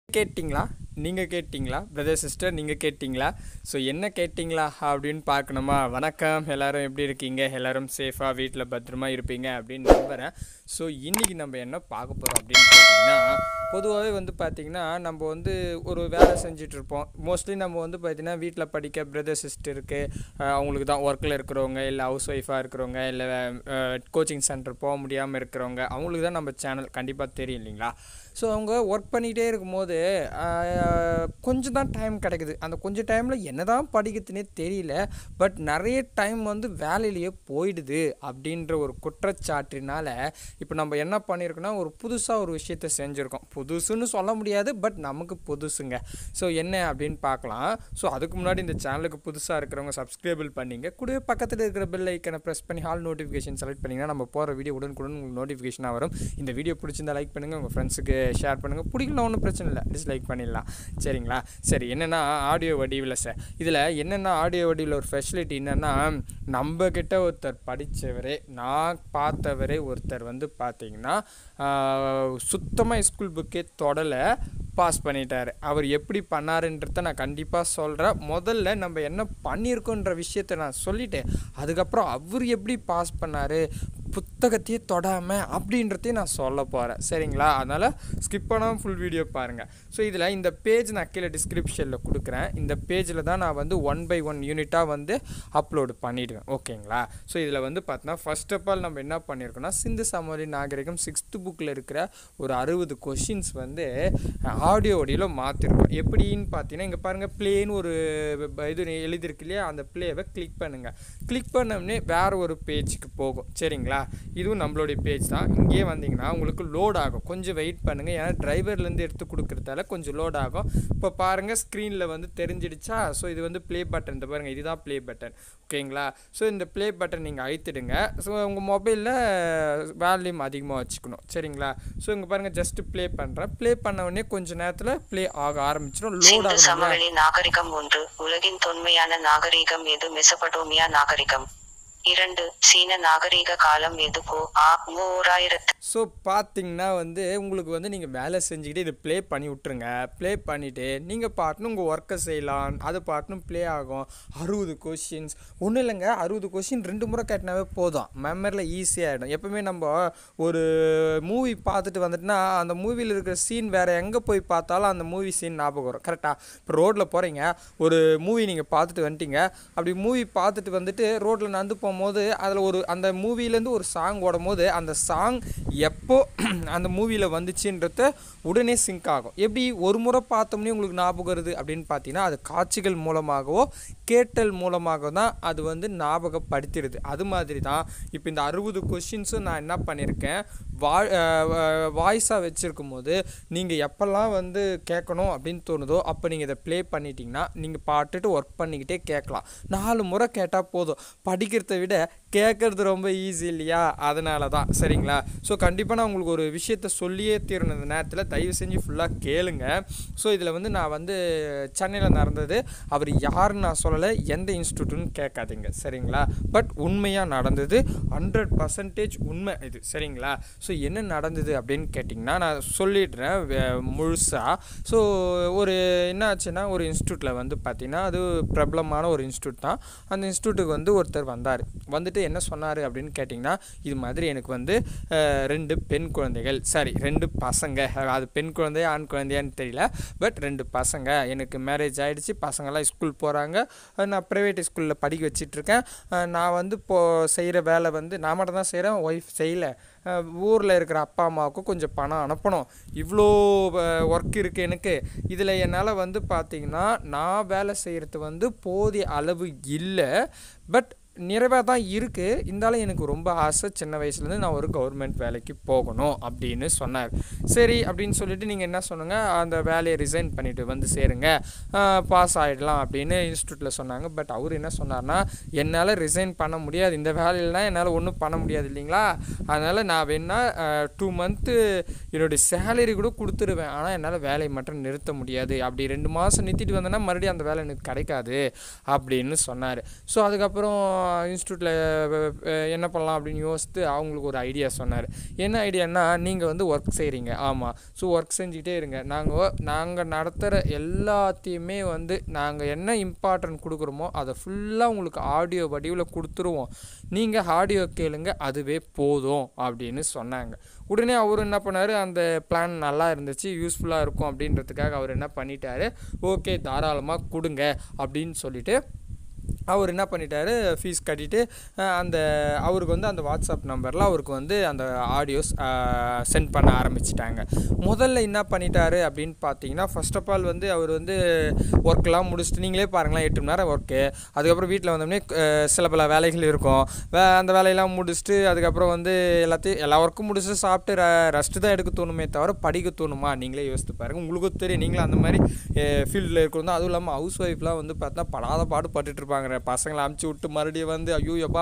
கேட்டிங்களா நீங்கள் கேட்டிங்களா பிரதர் சிஸ்டர் நீங்கள் கேட்டிங்களா ஸோ என்ன கேட்டிங்களா அப்படின்னு பார்க்கணுமா வணக்கம் எல்லாரும் எப்படி இருக்கீங்க எல்லாரும் சேஃபாக வீட்டில் பத்திரமா இருப்பீங்க அப்படின்னு நம்புகிறேன் ஸோ இன்றைக்கி நம்ம என்ன பார்க்க போகிறோம் அப்படின்னு பார்த்தீங்கன்னா பொதுவாகவே வந்து பார்த்திங்கன்னா நம்ம வந்து ஒரு வேலை செஞ்சிட்ருப்போம் மோஸ்ட்லி நம்ம வந்து பார்த்திங்கன்னா வீட்டில் படிக்க பிரதர் சிஸ்டருக்கு அவங்களுக்கு தான் ஒர்க்கில் இருக்கிறவங்க இல்லை ஹவுஸ் ஒய்ஃபாக இருக்கிறவங்க இல்லை கோச்சிங் சென்டர் போக முடியாமல் இருக்கிறவங்க அவங்களுக்கு தான் நம்ம சேனல் கண்டிப்பாக தெரியும் இல்லைங்களா ஸோ அவங்க ஒர்க் பண்ணிகிட்டே இருக்கும்போது ஆஹ், கொஞ்சம் தான் டைம் கிடைக்குது அந்த கொஞ்சம் டைமில் என்ன தான் படிக்கிறதுனே தெரியல பட் நிறைய டைம் வந்து வேலையிலேயே போயிடுது அப்படின்ற ஒரு குற்றச்சாட்டினால இப்போ நம்ம என்ன பண்ணியிருக்கோம்னா ஒரு புதுசாக ஒரு விஷயத்த செஞ்சுருக்கோம் புதுசுன்னு சொல்ல முடியாது பட் நமக்கு புதுசுங்க ஸோ என்ன அப்படின்னு பார்க்கலாம் ஸோ அதுக்கு முன்னாடி இந்த சேனலுக்கு புதுசாக இருக்கிறவங்க சப்ஸ்கிரைபிள் பண்ணிங்க கூடவே பக்கத்தில் இருக்கிற பெல் ஐக்கனை ப்ரெஸ் பண்ணி ஹால் நோட்டிஃபிகேஷன் செலக்ட் பண்ணிங்கன்னா நம்ம போகிற வீடியோ உடனுக்குடன் உங்களுக்கு நோட்டிஃபிகேஷனாக வரும் இந்த வீடியோ பிடிச்சிருந்தா லைக் பண்ணுங்கள் உங்கள் ஃப்ரெண்ட்ஸுக்கு ஷேர் பண்ணுங்கள் பிடிக்கல ஒன்றும் பிரச்சனை இல்லை டிஸ்லைக் பண்ணிடலாம் சரிங்களா சரி என்னென்னா ஆடியோ வடிவில் சார் இதில் என்னென்னா ஆடியோ வடிவில் ஒரு ஃபெசிலிட்டி என்னென்னா நம்ம கிட்ட ஒருத்தர் படித்தவரே நான் பார்த்தவரே ஒருத்தர் வந்து பார்த்தீங்கன்னா சுத்தமாக ஸ்கூல் புக்கே தொடலை பாஸ் பண்ணிட்டாரு அவர் எப்படி பண்ணாருன்றத நான் கண்டிப்பாக சொல்கிறேன் முதல்ல நம்ம என்ன பண்ணியிருக்கோன்ற விஷயத்த நான் சொல்லிட்டேன் அதுக்கப்புறம் அவர் எப்படி பாஸ் பண்ணார் புத்தகத்தையே தொடாமல் அப்படின்றதையும் நான் சொல்ல போகிறேன் சரிங்களா அதனால் ஸ்கிப் பண்ணாமல் ஃபுல் வீடியோ பாருங்கள் ஸோ இதில் இந்த பேஜ் நான் கீழே டிஸ்கிரிப்ஷனில் கொடுக்குறேன் இந்த பேஜில் தான் நான் வந்து ஒன் பை ஒன் யூனிட்டாக வந்து அப்லோடு பண்ணிவிடுவேன் ஓகேங்களா ஸோ இதில் வந்து பார்த்தோன்னா ஃபர்ஸ்ட் ஆஃப் ஆல் நம்ம என்ன பண்ணியிருக்கோம்னா சிந்து சமவெளி நாகரிகம் சிக்ஸ்த்து புக்கில் இருக்கிற ஒரு அறுபது கொஷின்ஸ் வந்து ஆடியோ வடிவில் மாற்றிருக்கோம் எப்படின்னு பார்த்தீங்கன்னா இங்கே பாருங்கள் ப்ளேன்னு ஒரு ப- இது எழுதியிருக்கு இல்லையா அந்த ப்ளேவை கிளிக் பண்ணுங்கள் கிளிக் பண்ணோடனே வேறு ஒரு பேஜுக்கு போகும் சரிங்களா இதுவும் நம்மளுடைய பேஜ் தான் இங்கேயே வந்தீங்கன்னா உங்களுக்கு லோட் ஆகும் கொஞ்சம் வெயிட் பண்ணுங்கள் ஏன்னா டிரைவர்லேருந்து எடுத்து கொடுக்குறதால கொஞ்சம் லோட் ஆகும் இப்போ பாருங்கள் ஸ்க்ரீனில் வந்து தெரிஞ்சிடுச்சா ஸோ இது வந்து ப்ளே பட்டன் இந்த பாருங்கள் இதுதான் ப்ளே பட்டன் ஓகேங்களா ஸோ இந்த ப்ளே பட்டன் நீங்கள் அழுத்திடுங்க ஸோ உங்கள் மொபைலில் வேல்யூம் அதிகமாக வச்சுக்கணும் சரிங்களா ஸோ இங்கே பாருங்கள் ஜஸ்ட் ப்ளே பண்ணுறேன் ப்ளே பண்ண உடனே கொஞ்ச நேரத்தில் ப்ளே ஆக ஆரம்பிச்சிடும் லோட் சிந்து ஆகும் சமவெளி நாகரிகம் ஒன்று உலகின் தொன்மையான நாகரிகம் எது மெசபடோமியா நாகரிகம் இரண்டு சீன நாகரிக காலம் எது கோ ஆ மூவாயிரத்து ஸோ பார்த்தீங்கன்னா வந்து உங்களுக்கு வந்து நீங்கள் வேலை செஞ்சுக்கிட்டு இதை ப்ளே பண்ணி விட்ருங்க ப்ளே பண்ணிவிட்டு நீங்கள் பாட்டுன்னு உங்கள் ஒர்க்கை செய்யலாம் அது பாட்டுன்னு ப்ளே ஆகும் அறுபது கொஷின்ஸ் ஒன்றும் இல்லைங்க அறுபது கொஷின் ரெண்டு முறை கேட்டினாவே போதும் மெமரியில் ஈஸியாகிடும் எப்பவுமே நம்ம ஒரு மூவி பார்த்துட்டு வந்துட்டுனா அந்த மூவியில் இருக்கிற சீன் வேறு எங்கே போய் பார்த்தாலும் அந்த மூவி சீன் ஞாபகம் வரும் கரெக்டாக இப்போ ரோட்டில் போகிறீங்க ஒரு மூவி நீங்கள் பார்த்துட்டு வந்துட்டீங்க அப்படி மூவி பார்த்துட்டு வந்துட்டு ரோட்டில் நடந்து போகும்போது அதில் ஒரு அந்த மூவிலேருந்து ஒரு சாங் ஓடும் போது அந்த சாங் எப்போ அந்த மூவியில் வந்துச்சுன்றத உடனே சிங்க் ஆகும் எப்படி ஒரு முறை பார்த்தோம்னே உங்களுக்கு ஞாபகம் வருது அப்படின்னு பார்த்தீங்கன்னா அது காட்சிகள் மூலமாகவோ கேட்டல் மூலமாக தான் அது வந்து ஞாபகப்படுத்திடுது அது மாதிரி தான் இப்போ இந்த அறுபது கொஷின்ஸும் நான் என்ன பண்ணியிருக்கேன் வா வாய்ஸாக வச்சுருக்கும் போது நீங்கள் எப்போல்லாம் வந்து கேட்கணும் அப்படின்னு தோணுதோ அப்போ நீங்கள் இதை ப்ளே பண்ணிட்டீங்கன்னா நீங்கள் பாட்டுட்டு ஒர்க் பண்ணிக்கிட்டே கேட்கலாம் நாலு முறை கேட்டால் போதும் படிக்கிறத விட கேட்குறது ரொம்ப ஈஸி இல்லையா அதனால தான் சரிங்களா ஸோ கண்டிப்பாக நான் உங்களுக்கு ஒரு விஷயத்த சொல்லியே தீரணும் இந்த நேரத்தில் தயவு செஞ்சு ஃபுல்லாக கேளுங்க ஸோ இதில் வந்து நான் வந்து சென்னையில் நடந்தது அவர் யாருன்னு நான் சொல்லலை எந்த இன்ஸ்டியூட்டுன்னு கேட்காதீங்க சரிங்களா பட் உண்மையாக நடந்தது ஹண்ட்ரட் பர்சன்டேஜ் உண்மை இது சரிங்களா ஸோ என்ன நடந்தது அப்படின்னு கேட்டிங்கன்னா நான் சொல்லிடுறேன் வே- முழுசாக ஸோ ஒரு என்ன ஆச்சுன்னா ஒரு இன்ஸ்டியூட்டில் வந்து பார்த்தீங்கன்னா அது பிரபலமான ஒரு இன்ஸ்டியூட் தான் அந்த இன்ஸ்டியூட்டுக்கு வந்து ஒருத்தர் வந்தார் வந்துட்டு என்ன சொன்னார் அப்படின்னு கேட்டிங்கன்னா இது மாதிரி எனக்கு வந்து அஹ், ரெண்டு பெண் குழந்தைகள் சாரி ரெண்டு பசங்க அது பெண் குழந்தையா ஆண் குழந்தையான்னு தெரியல பட் ரெண்டு பசங்க எனக்கு மேரேஜ் ஆகிடுச்சு பசங்கள்லாம் ஸ்கூல் போகிறாங்க நான் ப்ரைவேட் ஸ்கூலில் படிக்க வச்சிட்ருக்கேன் நான் வந்து இப்போது செய்கிற வேலை வந்து நான் மட்டும் தான் செய்கிறேன் ஒய்ஃப் செய்யலை ஊரில் இருக்கிற அப்பா அம்மாவுக்கும் கொஞ்சம் பணம் அனுப்பணும் இவ்வளோ ஒர்க் இருக்குது எனக்கு இதில் என்னால் வந்து பார்த்திங்கன்னா நான் வேலை செய்கிறது வந்து போதிய அளவு இல்லை பட் நிறைவாக தான் இருக்குது இருந்தாலும் எனக்கு ரொம்ப ஆசை சின்ன வயசுலேருந்து நான் ஒரு கவர்மெண்ட் வேலைக்கு போகணும் அப்படின்னு சொன்னார் சரி அப்படின்னு சொல்லிட்டு நீங்கள் என்ன சொன்னாங்க அந்த வேலையை ரிசைன் பண்ணிவிட்டு வந்து சேருங்க பாஸ் ஆகிடலாம் அப்படின்னு இன்ஸ்டியூட்டில் சொன்னாங்க பட் அவர் என்ன சொன்னார்னா என்னால் ரிசைன் பண்ண முடியாது இந்த வேலையிலலாம் என்னால் ஒன்றும் பண்ண முடியாது இல்லைங்களா அதனால் நான் வேணா டூ மந்த்து என்னுடைய சேலரி கூட கொடுத்துருவேன் ஆனால் என்னால் வேலையை மட்டும் நிறுத்த முடியாது அப்படி ரெண்டு மாதம் நிறுத்திட்டு வந்தேன்னா மறுபடியும் அந்த வேலை எனக்கு கிடைக்காது அப்படின்னு சொன்னார் ஸோ அதுக்கப்புறம் இன்ஸ்டியூட்டில் என்ன பண்ணலாம் அப்படின்னு யோசித்து அவங்களுக்கு ஒரு ஐடியா சொன்னார் என்ன ஐடியான்னா நீங்கள் வந்து ஒர்க் செய்கிறீங்க ஆமாம் ஸோ ஒர்க் செஞ்சுக்கிட்டே இருங்க நாங்கள் நாங்கள் நடத்துகிற எல்லாத்தையுமே வந்து நாங்கள் என்ன இம்பார்ட்டன்ட் கொடுக்குறோமோ அதை ஃபுல்லாக உங்களுக்கு ஆடியோ வடிவில் கொடுத்துருவோம் நீங்கள் ஆடியோ கேளுங்க அதுவே போதும் அப்படின்னு சொன்னாங்க உடனே அவர் என்ன பண்ணார் அந்த பிளான் நல்லா இருந்துச்சு யூஸ்ஃபுல்லாக இருக்கும் அப்படின்றதுக்காக அவர் என்ன பண்ணிட்டாரு ஓகே தாராளமாக கொடுங்க அப்படின்னு சொல்லிட்டு அவர் என்ன பண்ணிட்டாரு ஃபீஸ் கட்டிட்டு அஹ், அந்த அவருக்கு வந்து அந்த வாட்ஸ்அப் நம்பரில் அவருக்கு வந்து அந்த ஆடியோஸ் சென்ட் பண்ண ஆரம்பிச்சிட்டாங்க முதல்ல என்ன பண்ணிட்டாரு அப்படின்னு பார்த்தீங்கன்னா ஃபர்ஸ்ட் ஆஃப் ஆல் வந்து அவர் வந்து ஒர்க்கெலாம் முடிச்சுட்டு நீங்களே பாருங்களேன் எட்டு மணி நேரம் ஒர்க்கு அதுக்கப்புறம் வீட்டில் வந்தோடனே அஹ், சில பல வேலைகள் இருக்கும் வே அந்த வேலையெல்லாம் முடிச்சுட்டு அதுக்கப்புறம் வந்து எல்லாத்தையும் எல்லா ஒர்க்கும் முடிச்சுட்டு சாப்பிட்டு ரெஸ்ட்டு தான் எடுக்க தோணுமே தவிர படிக்க தோணுமா நீங்களே யோசித்து பாருங்கள் உங்களுக்கும் தெரியும் நீங்களும் அந்த மாதிரி ஃபீல்டில் இருக்கிறோம் அதுவும் இல்லாமல் ஹவுஸ் ஒய்ஃப்லாம் வந்து பார்த்தா படாத பாடு பட்டுட்டு இருப்பாங்க பசங்களை அமுச்சு விட்டு மறுபடியும் வந்து ஐயோ எப்பா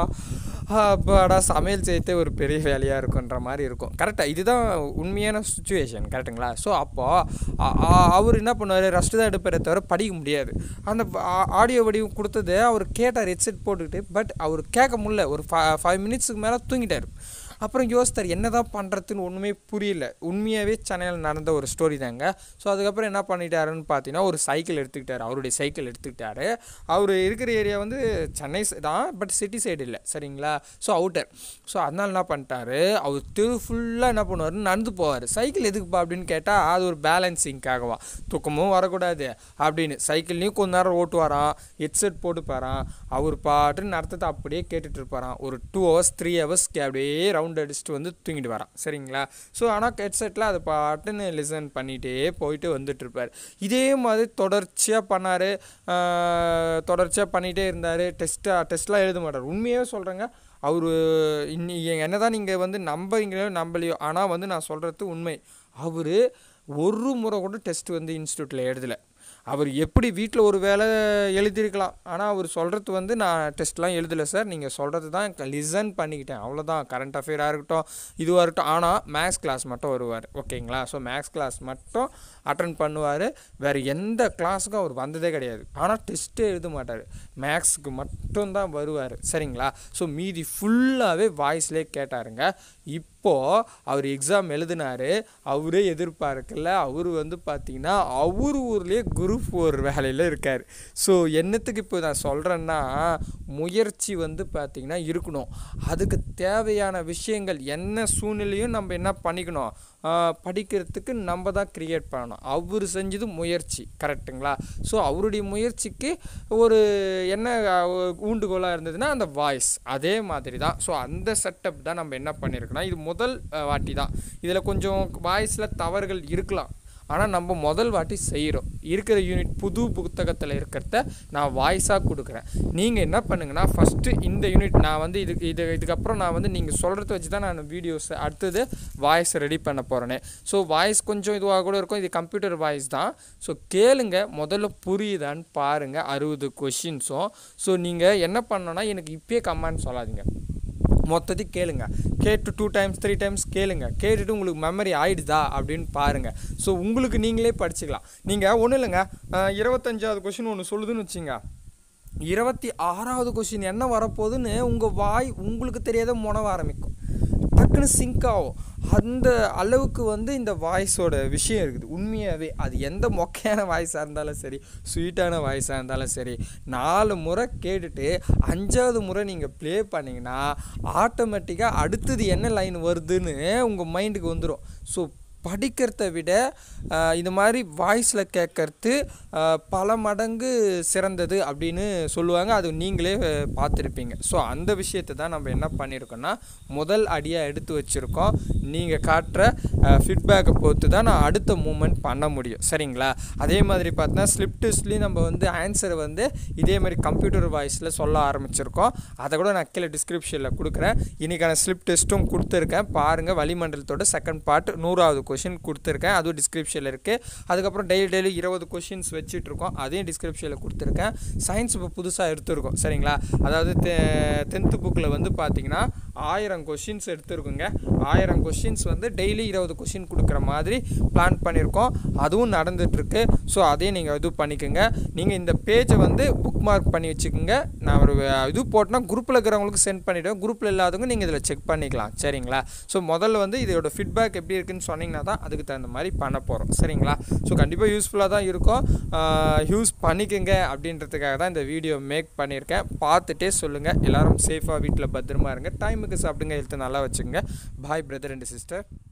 அப்பாடா சமையல் செய்யத்தே ஒரு பெரிய வேலையாக இருக்குன்ற மாதிரி இருக்கும் கரெக்டாக இதுதான் உண்மையான சுச்சுவேஷன் கரெக்டுங்களா ஸோ அப்போது அவர் என்ன பண்ணுவார் ரெஸ்ட்டு தான் எடுப்பாரே தவிர படிக்க முடியாது அந்த ஆடியோ வடிவம் கொடுத்தது அவர் கேட்டார் ஹெட்செட் போட்டுக்கிட்டு பட் அவர் கேட்க முடியல ஒரு ஃபைவ் மினிட்ஸுக்கு மேலே தூங்கிட்டார் அப்புறம் யோசித்தார் என்ன தான் பண்ணுறதுன்னு ஒன்றுமே புரியல உண்மையாகவே சென்னையில் நடந்த ஒரு ஸ்டோரி தாங்க ஸோ அதுக்கப்புறம் என்ன பண்ணிட்டாருன்னு பார்த்தீங்கன்னா ஒரு சைக்கிள் எடுத்துக்கிட்டார் அவருடைய சைக்கிள் எடுத்துக்கிட்டாரு அவர் இருக்கிற ஏரியா வந்து சென்னை சை- தான் பட் சிட்டி சைடு இல்லை சரிங்களா ஸோ அவுட்டர் ஸோ அதனால என்ன பண்ணிட்டாரு அவர் தெரு ஃபுல்லாக என்ன பண்ணுவார் நடந்து போவார் சைக்கிள் எதுக்குப்பா அப்படின்னு கேட்டால் அது ஒரு பேலன்சிங்காகவா தூக்கமும் வரக்கூடாது அப்படின்னு சைக்கிள்லையும் கொஞ்ச நேரம் ஓட்டுவாராம் ஹெட்செட் போட்டு போகிறான் அவர் பாட்டு நடத்தத்தை அப்படியே கேட்டுட்டு இருப்பாராம் ஒரு டூ ஹவர்ஸ் த்ரீ ஹவர்ஸ்க்கு அப்படியே ரவுண்ட் அடிச்சுட்டு வந்து தூங்கிட்டு வரான் சரிங்களா ஸோ ஆனால் ஹெட்செட்டில் அதை பாட்டுன்னு லிசன் பண்ணிகிட்டே போயிட்டு வந்துட்டு இருப்பார் இதே மாதிரி தொடர்ச்சியாக பண்ணார் தொடர்ச்சியாக பண்ணிகிட்டே இருந்தார் டெஸ்ட்டாக டெஸ்ட்லாம் எழுத மாட்டார் உண்மையாகவே சொல்கிறேங்க அவர் இன்னி என்ன தான் நீங்கள் வந்து நம்புறீங்களோ நம்பலையோ ஆனால் வந்து நான் சொல்கிறது உண்மை அவர் ஒரு முறை கூட டெஸ்ட் வந்து இன்ஸ்டியூட்டில் எழுதலை அவர் எப்படி வீட்டில் ஒரு வேலை எழுதியிருக்கலாம் ஆனால் அவர் சொல்கிறது வந்து நான் டெஸ்ட்லாம் எழுதலை சார் நீங்கள் சொல்கிறது தான் லிசன் பண்ணிக்கிட்டேன் அவ்வளோதான் கரண்ட் அஃபேராக இருக்கட்டும் இதுவாக இருக்கட்டும் ஆனால் மேக்ஸ் கிளாஸ் மட்டும் வருவார் ஓகேங்களா ஸோ மேக்ஸ் கிளாஸ் மட்டும் அட்டன் பண்ணுவார் வேறு எந்த கிளாஸுக்கும் அவர் வந்ததே கிடையாது ஆனால் டெஸ்ட்டே எழுத மாட்டார் மேக்ஸுக்கு மட்டும்தான் வருவார் சரிங்களா ஸோ மீதி ஃபுல்லாகவே வாய்ஸ்லேயே கேட்டாருங்க இப்போது அவர் எக்ஸாம் எழுதினாரு அவரே எதிர்பார்க்கல அவர் வந்து பார்த்தீங்கன்னா அவர் ஊர்லேயே குரூப் ஒரு வேலையில் இருக்கார் ஸோ என்னத்துக்கு இப்போ நான் சொல்கிறேன்னா முயற்சி வந்து பார்த்திங்கன்னா இருக்கணும் அதுக்கு தேவையான விஷயங்கள் என்ன சூழ்நிலையும் நம்ம என்ன பண்ணிக்கணும் ஆஹ் படிக்கிறதுக்கு நம்ம தான் க்ரியேட் பண்ணணும் அவர் செஞ்சது முயற்சி கரெக்ட்டுங்களா ஸோ அவருடைய முயற்சிக்கு ஒரு என்ன ஆஹ், ஊண்டுகோலாக இருந்ததுன்னா அந்த வாய்ஸ் அதே மாதிரி தான் ஸோ அந்த செட்டப் தான் நம்ம என்ன பண்ணியிருக்கோம்னா இது முதல் ஆஹ், வாட்டி தான் இதில் கொஞ்சம் வாய்ஸில் தவறுகள் இருக்கலாம் ஆனால் நம்ம முதல் வாட்டி செய்கிறோம் இருக்கிற யூனிட் புது புத்தகத்தில் இருக்கிறத நான் வாய்ஸாக கொடுக்குறேன் நீங்கள் என்ன பண்ணுங்கன்னா ஃபஸ்ட்டு இந்த யூனிட் நான் வந்து இது இது இதுக்கப்புறம் நான் வந்து நீங்கள் சொல்கிறத வச்சு தான் நான் வீடியோஸ் அடுத்தது வாய்ஸ் ரெடி பண்ண போகிறேனே ஸோ வாய்ஸ் கொஞ்சம் இதுவாக கூட இருக்கும் இது கம்ப்யூட்டர் வாய்ஸ் தான் ஸோ கேளுங்க முதல்ல புரியுதான்னு பாருங்கள் அறுபது கொஷின்ஸும் ஸோ நீங்கள் என்ன பண்ணணும்னா எனக்கு இப்பயே கமெண்ட் சொல்லாதீங்க மொத்தத்தையும் கேளுங்க கேட்டு டூ டைம்ஸ் த்ரீ டைம்ஸ் கேளுங்க கேட்டுட்டு உங்களுக்கு மெமரி ஆயிடுதா அப்படின்னு பாருங்கள் ஸோ உங்களுக்கு நீங்களே படிச்சுக்கலாம் நீங்கள் ஒன்றும் இல்லைங்க அஹ், இருபத்தஞ்சாவது கொஷின் ஒன்று சொல்லுதுன்னு வச்சுங்க இருபத்தி ஆறாவது கொஷின் என்ன வரப்போகுதுன்னு உங்கள் வாய் உங்களுக்கு தெரியாத முனவ ஆரம்பிக்கும் டக்குன்னு சிங்க் ஆகும் அந்த அளவுக்கு வந்து இந்த வாய்ஸோட விஷயம் இருக்குது உண்மையாகவே அது எந்த மொக்கையான வாய்ஸாக இருந்தாலும் சரி ஸ்வீட்டான வாய்ஸாக இருந்தாலும் சரி நாலு முறை கேட்டுட்டு அஞ்சாவது முறை நீங்கள் ப்ளே பண்ணிங்கன்னா ஆட்டோமேட்டிக்காக அடுத்தது என்ன லைன் வருதுன்னு உங்கள் மைண்டுக்கு வந்துடும் ஸோ படிக்கிறத விட ஆஹ், இந்த மாதிரி வாய்ஸில் கேட்கறது ஆஹ், பல மடங்கு சிறந்தது அப்படின்னு சொல்லுவாங்க அது நீங்களே ஆஹ், பார்த்துருப்பீங்க ஸோ அந்த விஷயத்தை தான் நம்ம என்ன பண்ணியிருக்கோம்னா முதல் அடியாக எடுத்து வச்சுருக்கோம் நீங்கள் காட்டுற ஃபீட்பேக்கை பொறுத்து தான் நான் அடுத்த மூமெண்ட் பண்ண முடியும் சரிங்களா அதே மாதிரி பார்த்தீங்கன்னா ஸ்லிப் டெஸ்ட்லேயும் நம்ம வந்து ஆன்சரை வந்து இதே மாதிரி கம்ப்யூட்டர் வாய்ஸில் சொல்ல ஆரம்பிச்சிருக்கோம் அதை கூட நான் கீழே டிஸ்கிரிப்ஷனில் கொடுக்குறேன் இன்றைக்கான ஸ்லிப் டெஸ்ட்டும் கொடுத்துருக்கேன் பாருங்கள் வளிமண்டலத்தோட செகண்ட் பார்ட் நூறாவது கொஷின் கொடுத்துருக்கேன் அதுவும் டிஸ்கிரிப்ஷனில் இருக்குது அதுக்கப்புறம் டெய்லி டெய்லி இருபது கொஷின்ஸ் வச்சுட்ருக்கோம் அதையும் டிஸ்கிரிப்ஷனில் கொடுத்துருக்கேன் சயின்ஸ் இப்போ புதுசாக எடுத்திருக்கோம் சரிங்களா அதாவது டென்த்து புக்கில் வந்து பார்த்தீங்கன்னா ஆயிரம் கொஷின்ஸ் எடுத்திருக்குங்க ஆயிரம் கொஷின்ஸ் வந்து டெய்லி இருபது கொஷின் கொடுக்குற மாதிரி பிளான் பண்ணியிருக்கோம் அதுவும் நடந்துகிட்ருக்கு ஸோ அதையும் நீங்கள் இது பண்ணிக்கோங்க நீங்கள் இந்த பேஜை வந்து புக் மார்க் பண்ணி வச்சுக்கோங்க நான் ஒரு இது போட்டோன்னா குரூப்பில் இருக்கிறவங்களுக்கு சென்ட் பண்ணிவிடுவேன் குரூப்பில் இல்லாதவங்க நீங்கள் இதில் செக் பண்ணிக்கலாம் சரிங்களா ஸோ முதல்ல வந்து இதோட ஃபீட்பேக் எப்படி இருக்குன்னு சொன்னீங்கன்னா தான் அதுக்கு தகுந்த மாதிரி பண்ண போகிறோம் சரிங்களா ஸோ கண்டிப்பாக யூஸ்ஃபுல்லாக தான் இருக்கும் யூஸ் பண்ணிக்கோங்க அப்படின்றதுக்காக தான் இந்த வீடியோ மேக் பண்ணியிருக்கேன் பார்த்துட்டே சொல்லுங்கள் எல்லோரும் சேஃபாக வீட்டில் பத்திரமா இருங்க டைமுக்கு சாப்பிடுங்க ஹெல்த்தை நல்லா வச்சுங்க பாய் பிரதர் அண்ட் சிஸ்டர்